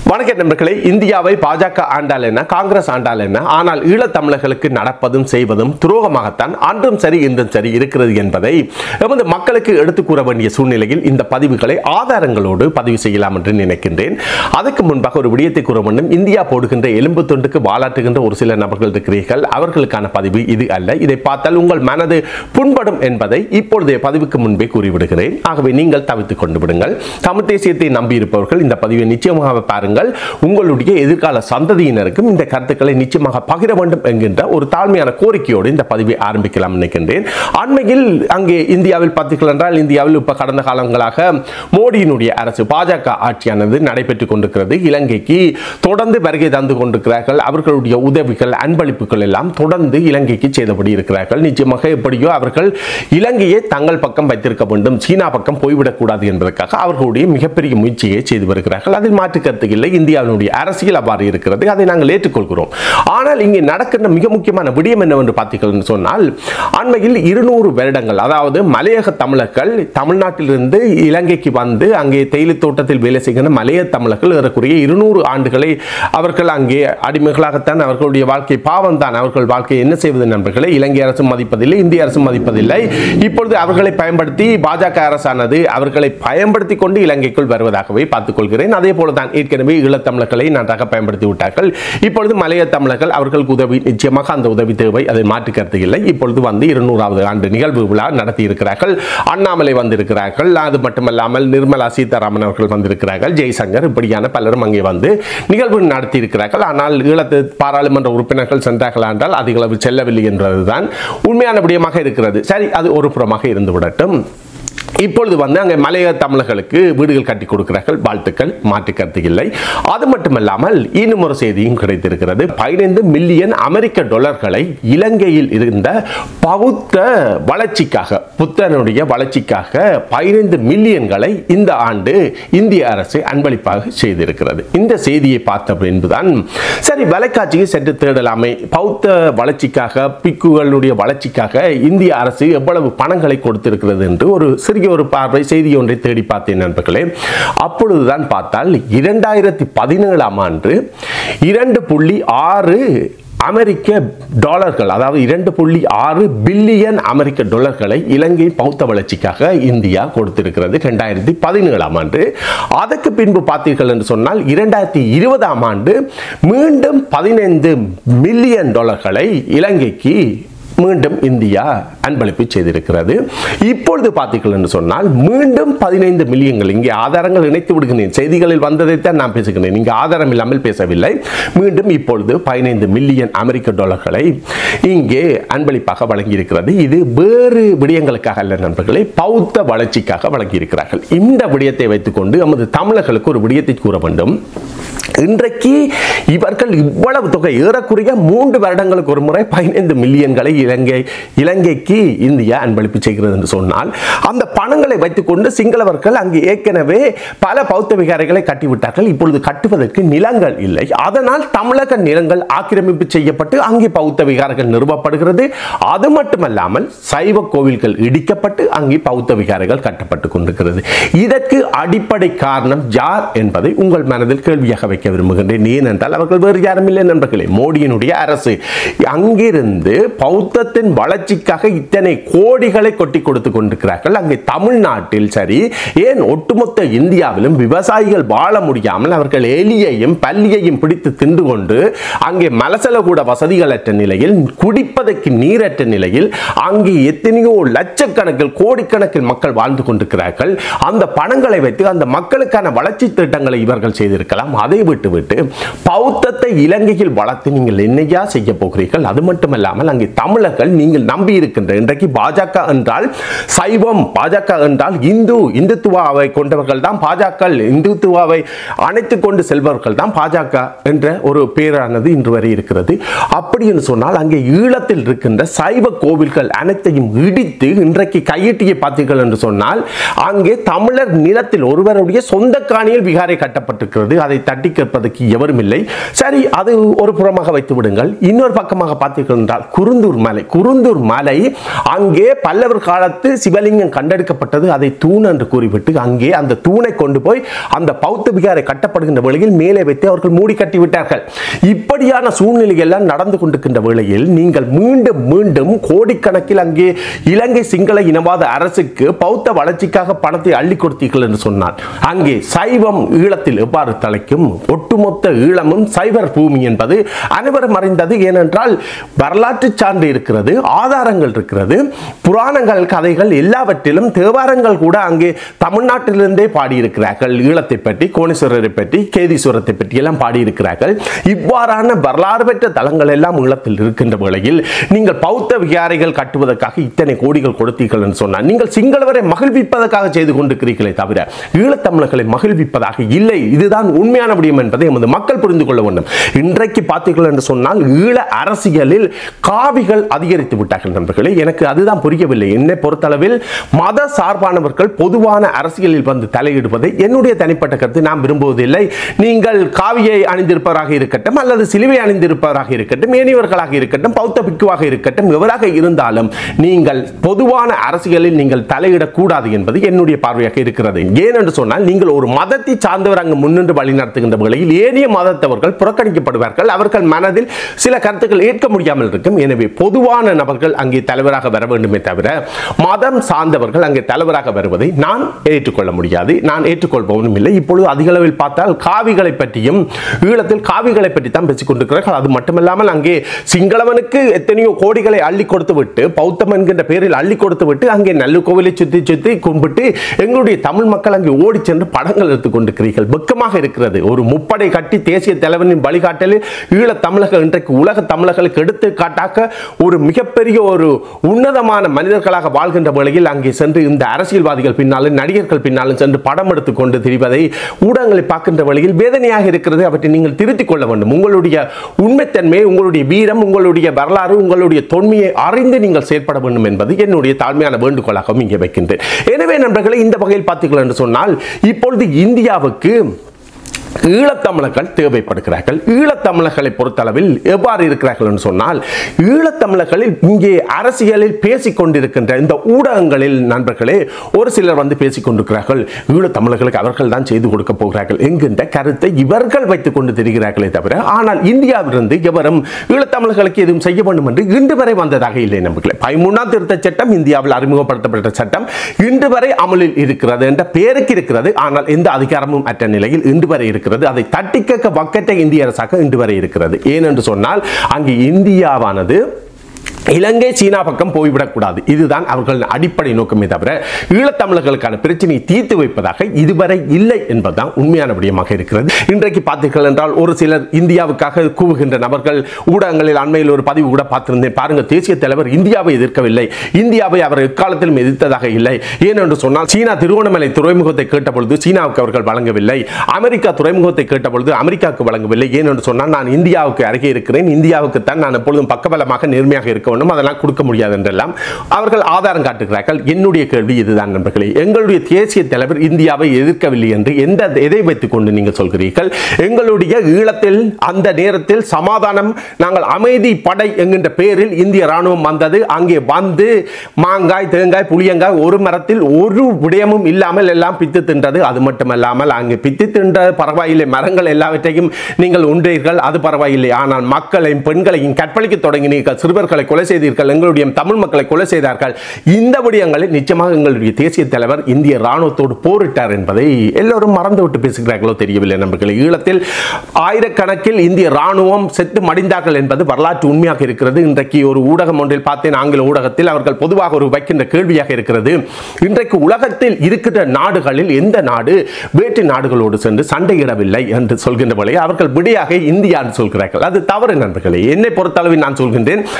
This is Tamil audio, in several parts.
வணக்கம் நண்பர்களே இந்தியாவை பாஜக ஆண்டால் என்ன காங்கிரஸ் ஆண்டால் என்ன ஆனால் ஈழத்தமிழர்களுக்கு நடப்பதும் செய்வதும் துரோகமாகத்தான் அன்றும் சரி இன்றும் சரி இருக்கிறது என்பதை எமது மக்களுக்கு எடுத்துக் கூற வேண்டிய சூழ்நிலையில் இந்த பதிவுகளை ஆதாரங்களோடு பதிவு செய்யலாம் என்று நினைக்கின்றேன் அதுக்கு முன்பாக ஒரு விடயத்தை கூற வேண்டும் இந்தியா போடுகின்ற எலும்பு தொண்டுக்கு வாலாட்டுகின்ற ஒரு சில நபர்கள் இருக்கிறீர்கள் அவர்களுக்கான பதிவு இது அல்ல இதை பார்த்தால் உங்கள் மனது புண்படும் என்பதை இப்பொழுதைய பதிவுக்கு முன்பே கூறிவிடுகிறேன் ஆகவே நீங்கள் தவித்துக் கொண்டு விடுங்கள் தமிழ் தேசியத்தை நம்பியிருப்பவர்கள் இந்த பதிவை நிச்சயமாக பாருங்கள் உங்களுடைய எதிர்கால சந்ததியினருக்கும் இந்த கருத்துக்களை நிச்சயமாக பகிர வேண்டும் என்கின்ற ஒரு தாழ்மையான கோரிக்கையோடு இந்த பதிவை ஆரம்பிக்கலாம் நினைக்கின்றேன் அண்மையில் அங்கே இந்தியாவில் பார்த்தீர்கள் என்றால் இந்தியாவில் இப்ப கடந்த காலங்களாக மோடியினுடைய அரசு பாஜக ஆட்சியானது நடைபெற்றுக் கொண்டிருக்கிறது இலங்கைக்கு தொடர்ந்து வருகை தந்து கொண்டிருக்கிறார்கள் அவர்களுடைய உதவிகள் அன்பளிப்புகள் எல்லாம் தொடர்ந்து இலங்கைக்கு செய்தபடி இருக்கிறார்கள் நிச்சயமாக எப்படியோ அவர்கள் இலங்கையை தங்கள் பக்கம் வைத்திருக்க வேண்டும் சீனா பக்கம் போய்விடக்கூடாது என்பதற்காக அவர்களுடைய மிகப்பெரிய முயற்சியை செய்து வருகிறார்கள் அதில் மாற்று கருத்து இல்லை இந்தியாவினுடைய அரசியல் அவ்வாறு இருக்கிறது அதை நாங்கள் ஏற்றுக்கொள்கிறோம் ஆனால் இங்கே நடக்கின்ற மிக முக்கியமான விடயம் என்னவென்று பார்த்தீர்கள் சொன்னால் அண்மையில் இருநூறு வருடங்கள் அதாவது மலையக தமிழர்கள் தமிழ்நாட்டிலிருந்து இலங்கைக்கு வந்து அங்கே தேயிலை தோட்டத்தில் வேலை செய்கின்ற மலைய தமிழர்கள் ஏறக்குறைய இருநூறு ஆண்டுகளை அவர்கள் அங்கே அடிமைகளாகத்தான் அவர்களுடைய வாழ்க்கை பாவம் தான் அவர்கள் வாழ்க்கை என்ன செய்வது நண்பர்களை இலங்கை அரசு மதிப்பதில்லை இந்திய அரசு மதிப்பதில்லை இப்பொழுது அவர்களை பயன்படுத்தி பாஜக அரசானது அவர்களை பயன்படுத்தி கொண்டு இலங்கைக்குள் வருவதாகவே பார்த்துக் கொள்கிறேன் அதே போல தான் ஏற்கனவே ஈழத்தமிழர்களை நன்றாக பயன்படுத்தி விட்டார்கள் இப்பொழுது மலைய தமிழர்கள் அவர்களுக்கு உதவி நிச்சயமாக அந்த உதவி தேவை அதை மாற்று கருத்து இல்லை இப்பொழுது வந்து இருநூறாவது ஆண்டு நிகழ்வு விழா நடத்தி இருக்கிறார்கள் அண்ணாமலை வந்திருக்கிறார்கள் அது மட்டுமல்லாமல் நிர்மலா சீதாராமன் அவர்கள் வந்திருக்கிறார்கள் ஜெய்சங்கர் இப்படியான பலரும் அங்கே வந்து நிகழ்வு நடத்தி இருக்கிறார்கள் ஆனால் ஈழத்து பாராளுமன்ற உறுப்பினர்கள் சென்றார்கள் என்றால் அதிக அளவு செல்லவில்லை என்பதுதான் உண்மையான விடயமாக இருக்கிறது சரி அது ஒரு புறமாக இருந்து விடட்டும் இப்பொழுது வந்து அங்கே மலைய தமிழர்களுக்கு வீடுகள் கட்டி கொடுக்கிறார்கள் வாழ்த்துக்கள் மாற்று கருத்து இல்லை அது மட்டுமல்லாமல் இன்னும் ஒரு செய்தியும் கிடைத்திருக்கிறது பதினைந்து மில்லியன் அமெரிக்க டாலர்களை இலங்கையில் இருந்த பௌத்த வளர்ச்சிக்காக புத்தனுடைய வளர்ச்சிக்காக பதினைந்து மில்லியன்களை இந்த ஆண்டு இந்திய அரசு அன்பளிப்பாக செய்திருக்கிறது இந்த செய்தியை பார்த்த பின்புதான் சரி வலைக்காட்சியை சென்று தேடலாமே பௌத்த வளர்ச்சிக்காக பிக்குகளுடைய வளர்ச்சிக்காக இந்திய அரசு எவ்வளவு பணங்களை கொடுத்திருக்கிறது என்று ஒரு சிறிய ஒரு பார்வை செய்தி ஒன்றை தேடி பார்த்தேன் நண்பர்களே அப்பொழுதுதான் பார்த்தால் இரண்டாயிரத்தி பதினேழாம் ஆண்டு இரண்டு புள்ளி ஆறு அமெரிக்க டாலர்கள் அதாவது இரண்டு புள்ளி ஆறு பில்லியன் அமெரிக்க டாலர்களை இலங்கை பௌத்த வளர்ச்சிக்காக இந்தியா கொடுத்திருக்கிறது ரெண்டாயிரத்தி பதினேழாம் ஆண்டு அதற்கு பின்பு பார்த்தீர்கள் என்று சொன்னால் இரண்டாயிரத்தி இருபதாம் ஆண்டு மீண்டும் பதினைந்து மில்லியன் டாலர்களை இலங்கைக்கு மீண்டும் இந்தியா அன்பளிப்பு செய்திருக்கிறது இப்பொழுது பார்த்தீர்கள் என்று சொன்னால் மீண்டும் பதினைந்து மில்லியன்கள் இங்கே ஆதாரங்கள் இணைத்து விடுகிறேன் செய்திகளில் வந்ததைத்தான் நான் பேசுகிறேன் இங்கே ஆதாரம் இல்லாமல் பேசவில்லை மீண்டும் இப்பொழுது பதினைந்து மில்லியன் அமெரிக்க டாலர்களை இங்கே அன்பளிப்பாக வழங்கியிருக்கிறது இது வேறு விடயங்களுக்காக அல்ல நண்பர்களை பௌத்த வளர்ச்சிக்காக வழங்கியிருக்கிறார்கள் இந்த விடயத்தை வைத்துக்கொண்டு நமது தமிழர்களுக்கு ஒரு விடயத்தை கூற வேண்டும் இன்றைக்கு இவர்கள் இவ்வளவு தொகை ஏறக்குறைய மூன்று வருடங்களுக்கு ஒரு முறை பதினைந்து மில்லியன்களை இலங்கை இலங்கைக்கு இந்தியா அன்பளிப்பு செய்கிறது என்று சொன்னால் அந்த பணங்களை வைத்துக்கொண்டு சிங்களவர்கள் அங்கு ஏற்கனவே பல பௌத்த விகாரைகளை கட்டிவிட்டார்கள் இப்பொழுது கட்டுவதற்கு நிலங்கள் இல்லை அதனால் தமிழக நிலங்கள் ஆக்கிரமிப்பு செய்யப்பட்டு அங்கே பௌத்த விகாரங்கள் நிறுவப்படுகிறது அது மட்டுமல்லாமல் சைவ கோவில்கள் இடிக்கப்பட்டு அங்கே பௌத்த விகாரைகள் கட்டப்பட்டு கொண்டிருக்கிறது இதற்கு அடிப்படை காரணம் யார் என்பதை உங்கள் மனதில் கேள்வியாக வைக்க விரும்புகின்றேன் ஏனென்றால் அவர்கள் வேறு யாரும் இல்லை நண்பர்களே மோடியினுடைய அரசு அங்கிருந்து பௌத்தத்தின் வளர்ச்சிக்காக இத்தனை கோடிகளை கொட்டி கொடுத்து கொண்டிருக்கிறார்கள் அங்கே தமிழ்நாட்டில் சரி ஏன் ஒட்டுமொத்த இந்தியாவிலும் விவசாயிகள் வாழ முடியாமல் அவர்கள் எலியையும் பள்ளியையும் பிடித்து தின்று கொண்டு அங்கே மலசல கூட வசதிகளற்ற நிலையில் குடிப்பதற்கு நீரற்ற நிலையில் அங்கே எத்தனையோ லட்சக்கணக்கில் கோடிக்கணக்கில் மக்கள் வாழ்ந்து கொண்டிருக்கிறார்கள் அந்த பணங்களை வைத்து அந்த மக்களுக்கான வளர்ச்சி திட்டங்களை இவர்கள் செய்திருக்கலாம் அதை விட்டுவிட்டு பௌத்தத்தை இலங்கையில் வளர்த்து நீங்கள் என்னையா செய்ய போகிறீர்கள் அது மட்டுமல்லாமல் அங்கே தமிழர்கள் நீங்கள் நம்பி இருக்கின்ற இன்றைக்கு பாஜக என்றால் சைவம் பாஜக என்றால் இந்து இந்துத்துவாவை கொண்டவர்கள் தான் பாஜக இந்துத்துவாவை அணைத்துக் கொண்டு செல்பவர்கள் தான் பாஜக என்ற ஒரு பேரானது இன்று வரை இருக்கிறது அப்படி என்று சொன்னால் அங்கே ஈழத்தில் இருக்கின்ற சைவ கோவில்கள் அனைத்தையும் இடித்து இன்றைக்கு கையெட்டியை பார்த்தீர்கள் என்று சொன்னால் அங்கே தமிழர் நிலத்தில் ஒருவருடைய சொந்த காணியில் விகாரை கட்டப்பட்டிருக்கிறது அதை தட்டி தட்டி கேட்பதற்கு எவரும் இல்லை சரி அது ஒரு புறமாக வைத்து விடுங்கள் இன்னொரு பக்கமாக பார்த்தீர்கள் என்றால் குருந்தூர் மலை குருந்தூர் மலை அங்கே பல்லவர் காலத்து சிவலிங்கம் கண்டெடுக்கப்பட்டது அதை தூண் என்று கூறிவிட்டு அங்கே அந்த தூணை கொண்டு போய் அந்த பௌத்த விகாரை கட்டப்படுகின்ற வேளையில் மேலே வைத்து அவர்கள் மூடி கட்டி விட்டார்கள் இப்படியான சூழ்நிலை எல்லாம் நடந்து கொண்டிருக்கின்ற வேளையில் நீங்கள் மீண்டும் மீண்டும் கோடிக்கணக்கில் அங்கே இலங்கை சிங்கள இனவாத அரசுக்கு பௌத்த வளர்ச்சிக்காக பணத்தை அள்ளி கொடுத்தீர்கள் என்று சொன்னார் அங்கே சைவம் ஈழத்தில் எவ்வாறு தலைக்கும் ஒட்டுமொத்த ஈழமும் சைவர் பூமி என்பது அனைவரும் அறிந்தது ஏனென்றால் வரலாற்று சான்று இருக்கிறது ஆதாரங்கள் இருக்கிறது புராணங்கள் கதைகள் எல்லாவற்றிலும் தேவாரங்கள் கூட அங்கே தமிழ்நாட்டிலிருந்தே பாடியிருக்கிறார்கள் ஈழத்தை பற்றி கோணேஸ்வரரை பற்றி கேதீஸ்வரத்தை பற்றி எல்லாம் பாடியிருக்கிறார்கள் இவ்வாறான வரலாறு பெற்ற தலங்கள் எல்லாம் ஈழத்தில் இருக்கின்ற வேளையில் நீங்கள் பௌத்த விகாரைகள் கட்டுவதற்காக இத்தனை கோடிகள் கொடுத்தீர்கள் என்று சொன்னார் நீங்கள் சிங்களவரை மகிழ்விப்பதற்காக செய்து கொண்டிருக்கிறீர்களே தவிர ஈழத்தமிழர்களை மகிழ்விப்பதாக இல்லை இதுதான் உண்மையான விடயம் என்பதை எமது மக்கள் புரிந்து கொள்ள வேண்டும் இன்றைக்கு பார்த்தீர்கள் என்று சொன்னால் ஈழ அரசியலில் காவிகள் அதிகரித்து விட்டார்கள் நண்பர்களே எனக்கு அதுதான் புரியவில்லை என்னை பொறுத்தளவில் மத சார்பானவர்கள் பொதுவான அரசியலில் வந்து தலையிடுவதை என்னுடைய தனிப்பட்ட கருத்து நான் விரும்புவதில்லை நீங்கள் காவியை அணிந்திருப்பவராக இருக்கட்டும் அல்லது சிலுவை அணிந்திருப்பவராக இருக்கட்டும் ஏனியவர்களாக இருக்கட்டும் பௌத்த பிக்குவாக இருக்கட்டும் எவராக இருந்தாலும் நீங்கள் பொதுவான அரசியலில் நீங்கள் தலையிடக்கூடாது என்பது என்னுடைய பார்வையாக இருக்கிறது ஏனென்று சொன்னால் நீங்கள் ஒரு மதத்தை சார்ந்தவர் அங்கு முன்னின்று வழி நடத்துகின்ற வேளையில் ஏனைய மதத்தவர்கள் புறக்கணிக்கப்படுவார்கள் அவர்கள் மனதில் சில கருத்துக்கள் ஏற்க முடியாமல் இருக்கும் எனவே பொதுவான நபர்கள் அங்கே தலைவராக வர வேண்டுமே தவிர மதம் சார்ந்தவர்கள் அங்கே தலைவராக வருவதை நான் ஏற்றுக்கொள்ள முடியாது நான் ஏற்றுக்கொள்பவனும் இல்லை இப்பொழுது அதிக அளவில் பார்த்தால் காவிகளை பற்றியும் ஈழத்தில் காவிகளை பற்றி தான் பேசிக் கொண்டிருக்கிறார்கள் அது மட்டுமல்லாமல் அங்கே சிங்களவனுக்கு எத்தனையோ கோடிகளை அள்ளி கொடுத்து விட்டு பௌத்தம் என்கின்ற பெயரில் அள்ளி கொடுத்து விட்டு அங்கே நல்ல கோவிலை சுற்றி சுற்றி கும்பிட்டு எங்களுடைய தமிழ் மக்கள் அங்கே ஓடி சென்று படங்கள் எடுத்துக் கொண்டிருக்கிறீர்கள் வெக்கமாக இருக்கிறது ஒரு முப்படை கட்டி தேசிய தலைவனின் வழிகாட்டலில் ஈழ தமிழக இன்றைக்கு உலக தமிழர்களுக்கு எடுத்து காட்டாக்க ஒரு மிகப்பெரிய ஒரு உன்னதமான மனிதர்களாக வாழ்கின்ற வேளையில் அங்கே சென்று இந்த அரசியல்வாதிகள் பின்னாலும் நடிகர்கள் பின்னாலும் சென்று படம் எடுத்துக் கொண்டு திரிவதை ஊடகங்களை பார்க்கின்ற வேளையில் வேதனையாக இருக்கிறது அவற்றை நீங்கள் திருத்திக் கொள்ள வேண்டும் உங்களுடைய உண்மைத்தன்மை உங்களுடைய வீரம் உங்களுடைய வரலாறு உங்களுடைய தொன்மையை அறிந்து நீங்கள் செயற்பட வேண்டும் என்பது என்னுடைய தாழ்மையான வேண்டுகோளாகவும் இங்கே வைக்கின்றேன் எனவே நண்பர்களே இந்த வகையில் பார்த்தீர்கள் என்று சொன்னால் இப்பொழுது இந்தியாவுக்கு ஈழத்தமிழர்கள் தேவைப்படுகிறார்கள் ஈழத்தமிழர்களை பொறுத்தளவில் எவ்வாறு இருக்கிறார்கள் என்று சொன்னால் ஈழத்தமிழர்களில் இங்கே அரசியலில் பேசிக் கொண்டிருக்கின்ற இந்த ஊடகங்களில் நண்பர்களே ஒரு சிலர் வந்து பேசிக் கொண்டிருக்கிறார்கள் ஈழத்தமிழர்களுக்கு அவர்கள் தான் செய்து கொடுக்க போகிறார்கள் என்கின்ற கருத்தை இவர்கள் வைத்துக் கொண்டு தெரிகிறார்களே தவிர ஆனால் இந்தியாவிலிருந்து எவரும் ஈழத்தமிழர்களுக்கு எதுவும் செய்ய வேண்டும் என்று இன்று வரை வந்ததாக இல்லை நண்பர்களே பதிமூணாம் திருத்த சட்டம் இந்தியாவில் அறிமுகப்படுத்தப்பட்ட சட்டம் இன்று வரை அமலில் இருக்கிறது என்ற பெயருக்கு இருக்கிறது ஆனால் எந்த அதிகாரமும் அற்ற நிலையில் இன்று வரை இருக்கிறது அதை தட்டி கேட்க வக்கற்ற இந்திய அரசாக இன்று வரை இருக்கிறது ஏனென்று சொன்னால் அங்கு இந்தியாவானது இலங்கை சீனா பக்கம் போய்விடக்கூடாது இதுதான் அவர்களின் அடிப்படை நோக்கமே தவிர ஈழத்தமிழர்களுக்கான பிரச்சனையை தீர்த்து வைப்பதாக இதுவரை இல்லை என்பதுதான் உண்மையான விடயமாக இருக்கிறது இன்றைக்கு பார்த்தீர்கள் என்றால் ஒரு சிலர் இந்தியாவுக்காக கூவுகின்ற நபர்கள் ஊடகங்களில் அண்மையில் ஒரு பதிவு கூட பார்த்திருந்தேன் பாருங்க தேசிய தலைவர் இந்தியாவை எதிர்க்கவில்லை இந்தியாவை அவர் எக்காலத்திலும் எதிர்த்ததாக இல்லை ஏனென்று சொன்னால் சீனா திருவண்ணாமலை துறைமுகத்தை கேட்டபொழுது சீனாவுக்கு அவர்கள் வழங்கவில்லை அமெரிக்கா துறைமுகத்தை கேட்டபொழுது அமெரிக்காவுக்கு வழங்கவில்லை ஏனென்று சொன்னால் நான் இந்தியாவுக்கு அருகே இருக்கிறேன் இந்தியாவுக்கு தான் நான் எப்பொழுதும் பக்கபலமாக நேர்மையாக இருக்க வேண்டும் அதெல்லாம் கொடுக்க முடியாது என்றெல்லாம் அவர்கள் ஆதாரம் காட்டுகிறார்கள் என்னுடைய கேள்வி இதுதான் நண்பர்களே எங்களுடைய தேசிய தலைவர் இந்தியாவை எதிர்க்கவில்லை என்று எந்த எதை வைத்துக் கொண்டு நீங்கள் சொல்கிறீர்கள் எங்களுடைய ஈழத்தில் அந்த நேரத்தில் சமாதானம் நாங்கள் அமைதி படை என்கின்ற பெயரில் இந்திய ராணுவம் வந்தது அங்கே வந்து மாங்காய் தேங்காய் புளியங்காய் ஒரு மரத்தில் ஒரு விடயமும் இல்லாமல் எல்லாம் பித்து தின்றது அது மட்டுமல்லாமல் அங்கே பித்து தின்ற பரவாயில்லை மரங்கள் எல்லாவற்றையும் நீங்கள் உண்டீர்கள் அது பரவாயில்லை ஆனால் மக்களையும் பெண்களையும் கற்பழிக்க தொடங்கினீர்கள் சிறுவர்களை கொலை செய்தீர்கள் எங்களுடைய தமிழ் மக்களை கொலை செய்தார்கள் இந்த விடயங்களில் நிச்சயமாக எங்களுடைய தேசிய தலைவர் இந்திய ராணுவத்தோடு போரிட்டார் என்பதை எல்லோரும் மறந்துவிட்டு பேசுகிறார்களோ தெரியவில்லை நண்பர்களே ஈழத்தில் ஆயிரக்கணக்கில் இந்திய ராணுவம் செத்து மடிந்தார்கள் என்பது வரலாற்று உண்மையாக இருக்கிறது இன்றைக்கு ஒரு ஊடகம் ஒன்றில் பார்த்தேன் ஆங்கில ஊடகத்தில் அவர்கள் பொதுவாக ஒரு வைக்கின்ற கேள்வியாக இருக்கிறது இன்றைக்கு உலகத்தில் இருக்கின்ற நாடுகளில் எந்த நாடு வேற்று நாடுகளோடு சென்று சண்டையிடவில்லை என்று சொல்கின்ற வேளையில் அவர்கள் விடையாக இந்தியா என்று சொல்கிறார்கள் அது தவறு நண்பர்களே என்னை பொறுத்தளவில் நான் சொல்கின்றேன் ஈழ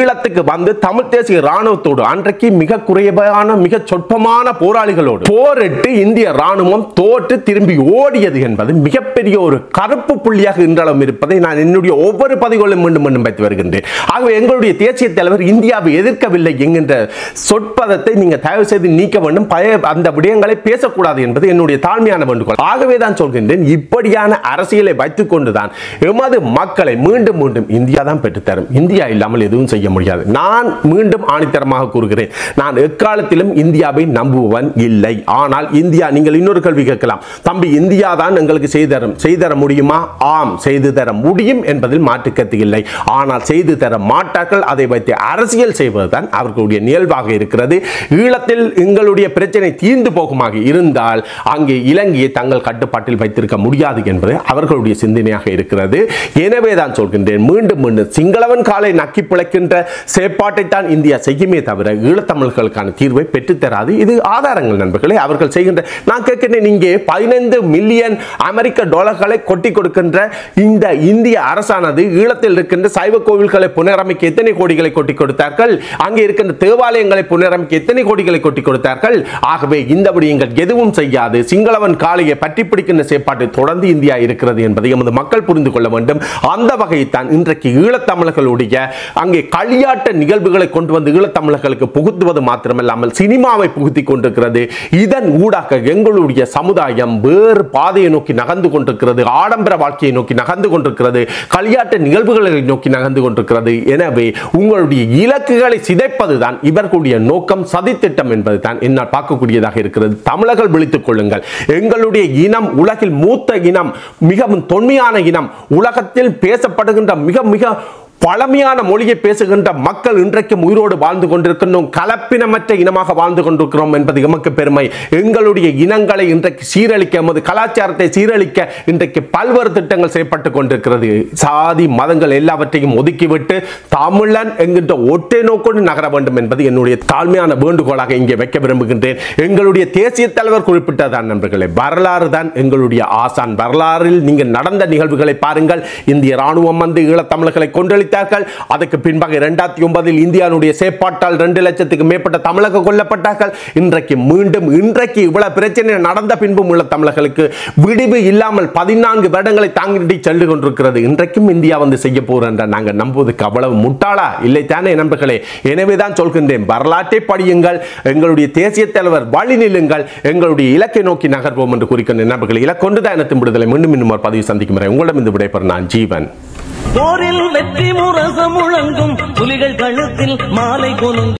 ஈழத்துக்கு வந்து தமிழ் தேசிய ராணுவத்தோடு அன்றைக்கு மிக குறைவான மிக சொற்பமான போராளிகளோடு போரிட்டு இந்திய ராணுவம் தோற்று திரும்பி ஓடியது என்பது மிகப்பெரிய ஒரு கருப்பு புள்ளியாக இன்றளவும் இருப்பதை நான் என்னுடைய ஒவ்வொரு பதிவுகளும் மீண்டும் மீண்டும் வைத்து வருகின்றேன் ஆகவே எங்களுடைய தேசிய தலைவர் இந்தியாவை எதிர்க்கவில்லை என்கின்ற சொற்பதத்தை நீங்க தயவு செய்து நீக்க வேண்டும் பய அந்த விடயங்களை பேசக்கூடாது என்பது என்னுடைய தாழ்மையான வேண்டுகோள் ஆகவே தான் சொல்கின்றேன் இப்படியான அரசியலை வைத்துக் கொண்டுதான் எமது மக்களை மீண்டும் மீண்டும் இந்தியா தான் பெற்றுத்தரும் இந்தியா இல்லாமல் எதுவும் செய்ய முடியாது நான் மீண்டும் ஆணித்தரமாக கூறுகிறேன் நான் எக்காலத்திலும் இந்தியாவை நம்புவன் இல்லை ஆனால் இந்தியா நீங்கள் இன்னொரு கேள்வி கேட்கலாம் தம்பி இந்தியா தான் எங்களுக்கு செய்து தரும் செய்து தர முடியுமா ஆம் செய்து தர முடியும் என்பதில் மாற்றுக்கத்து இல்லை ஆனால் செய்து தர மாட்டார்கள் அதை வைத்து அரசியல் செய்வதுதான் அவர்களுடைய நிகழ்வாக இருக்கிறது ஈழத்தில் எங்களுடைய பிரச்சனை தீர்ந்து போகுமாக இருந்தால் அங்கே இலங்கையை தங்கள் கட்டுப்பாட்டில் வைத்திருக்க முடியாது என்பது அவர்களுடைய சிந்தனையாக இருக்கிறது எனவே தான் சொல்கின்றேன் மீண்டும் மீண்டும் சிங்களவன் காலை நக்கி பிழைக்கின்ற செயற்பாட்டை தான் இந்தியா செய்யுமே தவிர ஈழத்தமிழர்களுக்கான தீர்வை பெற்றுத்தராது இது ஆதாரங்கள் நண்பர்களே அவர்கள் செய்கின்ற நான் கேட்கிறேன் இங்கே பதினைந்து மில்லியன் அமெரிக்க டாலர்களை கொட்டி கொடுக்கின்ற இந்த இந்திய அரசானது ஈழத்தில் இருக்கின்ற சைவ கோவில்களை புனரமைக்க எத்தனை கோடிகளை கொட்டி கொடுத்தார்கள் அங்கே இருக்கின்ற தேவாலயங்களை புனரமைக்க எத்தனை கோடிகளை கொட்டி கொடுத்தார்கள் ஆகவே இந்த விடயங்கள் எதுவும் செய்யாது சிங்களவன் காளையை பற்றி பிடிக்கின்ற செயற்பாட்டை தொடர்ந்து இந்தியா இருக்கிறது என்பதை எமது மக்கள் புரிந்து கொள்ள வேண்டும் அந்த வகையில் தான் இன்றைக்கு ஈழத்தமிழர்களுடைய அங்கே களியாட்ட நிகழ்வுகளை கொண்டு வந்து ஈழத்தமிழர்களுக்கு புகுத்துவது மாத்திரமல்லாமல் சினிமாவை புகுத்தி கொண்டிருக்கிறது இதன் ஊடாக எங்களுடைய சமுதாயம் வேறு பாதையை நோக்கி நகர்ந்து கொண்டிருக்கிறது ஆடம்பர வாழ்க்கையை நோக்கி நகர்ந்து கொண்டிருக்கிறது களியாட்ட நிகழ்வுகளை நோக்கி நகர்ந்து கொண்டிருக்கிறது எனவே உங்களுடைய இலக்குகளை சிதைப்பதுதான் இவர்களுடைய நோக்கம் சதித்திட்டம் என்பதுதான் என்னால் பார்க்கக்கூடியதாக இருக்கிறது தமிழர்கள் விழித்துக் கொள்ளுங்கள் எங்களுடைய இனம் உலகில் மூத்த இனம் மிகவும் தொன்மையான இனம் உலகத்தில் பேசப்படுகின்ற மிக மிக பழமையான மொழியை பேசுகின்ற மக்கள் இன்றைக்கும் உயிரோடு வாழ்ந்து கொண்டிருக்கின்றோம் கலப்பினமற்ற இனமாக வாழ்ந்து கொண்டிருக்கிறோம் என்பது எமக்கு பெருமை எங்களுடைய இனங்களை இன்றைக்கு சீரழிக்க எமது கலாச்சாரத்தை சீரழிக்க இன்றைக்கு பல்வேறு திட்டங்கள் செய்யப்பட்டு கொண்டிருக்கிறது சாதி மதங்கள் எல்லாவற்றையும் ஒதுக்கிவிட்டு தமிழன் என்கின்ற ஒற்றை நோக்கோடு நகர வேண்டும் என்பது என்னுடைய தாழ்மையான வேண்டுகோளாக இங்கே வைக்க விரும்புகின்றேன் எங்களுடைய தேசிய தலைவர் குறிப்பிட்டதான் நண்பர்களே வரலாறு தான் எங்களுடைய ஆசான் வரலாறில் நீங்கள் நடந்த நிகழ்வுகளை பாருங்கள் இந்திய ராணுவம் வந்து ஈழத்தமிழர்களை கொண்டளித்தார்கள் அதுக்கு பின்பாக இரண்டாயிரத்தி ஒன்பதில் இந்தியாவுடைய செயற்பாட்டால் ரெண்டு லட்சத்துக்கு மேற்பட்ட தமிழக கொல்லப்பட்டார்கள் இன்றைக்கு மீண்டும் இன்றைக்கு இவ்வளவு பிரச்சனை நடந்த பின்பும் உள்ள தமிழர்களுக்கு விடிவு இல்லாமல் பதினான்கு வருடங்களை தாங்கி சென்று கொண்டிருக்கிறது இன்றைக்கும் இந்தியா வந்து செய்ய போறேன் நாங்கள் நம்புவதற்கு அவ்வளவு முட்டாளா இல்லை தானே நண்பர்களே எனவே தான் சொல்கின்றேன் வரலாற்றை படியுங்கள் எங்களுடைய தேசிய தலைவர் வழி நில்லுங்கள் எங்களுடைய இலக்கை நோக்கி நகர்வோம் என்று குறிக்கின்ற நண்பர்கள் இலக்கொண்டு தான் இனத்தின் விடுதலை மீண்டும் இன்னும் ஒரு பதிவு சந்திக்கும் வரை உங்களிடம் இந்த விடைபெற நான் ஜீவன் போரில் வெற்றி முரசம் முழங்கும் புலிகள் கழுத்தில் மாலை கொலுங்கும்